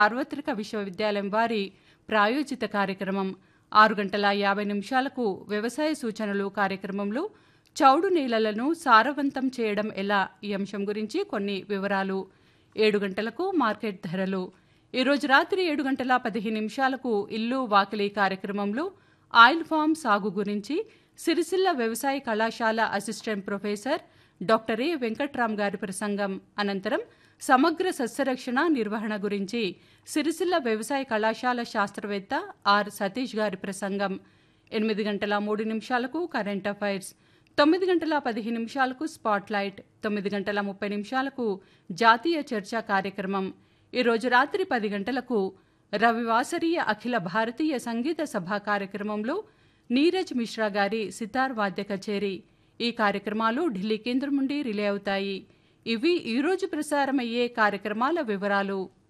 సార్వత్రిక విశ్వవిద్యాలయం వారి ప్రాయోజిత కార్యక్రమం ఆరు గంటల యాభై నిమిషాలకు వ్యవసాయ సూచనలు కార్యక్రమంలో చౌడు నేలలను సారవంతం చేయడం ఎలా ఈ అంశం గురించి కొన్ని వివరాలు ఏడు గంటలకు మార్కెట్ ధరలు ఈరోజు రాత్రి ఏడు గంటల పదిహేను నిమిషాలకు ఇల్లు వాకిలి కార్యక్రమంలో ఆయిల్ ఫామ్ సాగు గురించి సిరిసిల్ల వ్యవసాయ కళాశాల assistant professor doctor A Venkatram గారి ప్రసంగం అనంతరం సమగ్ర సస్యరక్షణ నిర్వహణ గురించి సిరిసిల్ల వ్యవసాయ కళాశాల శాస్త్రవేత్త ఆర్ సతీష్ గారి ప్రసంగం ఎనిమిది గంటల మూడు నిమిషాలకు కరెంట్ అఫైర్స్ తొమ్మిది గంటల పదిహేను నిమిషాలకు స్పాట్లైట్ తొమ్మిది గంటల ముప్పై నిమిషాలకు జాతీయ చర్చా కార్యక్రమం ఈరోజు రాత్రి పది గంటలకు రవివాసరీయ అఖిల భారతీయ సంగీత సభ కార్యక్రమంలో నీరజ్ మిశ్రా గారి సితార్ వాద్య కచేరీ ఈ కార్యక్రమాలు ఢిల్లీ కేంద్రం నుండి రిలే అవుతాయి ఇవి ఈరోజు ప్రసారమయ్యే కార్యక్రమాల వివరాలు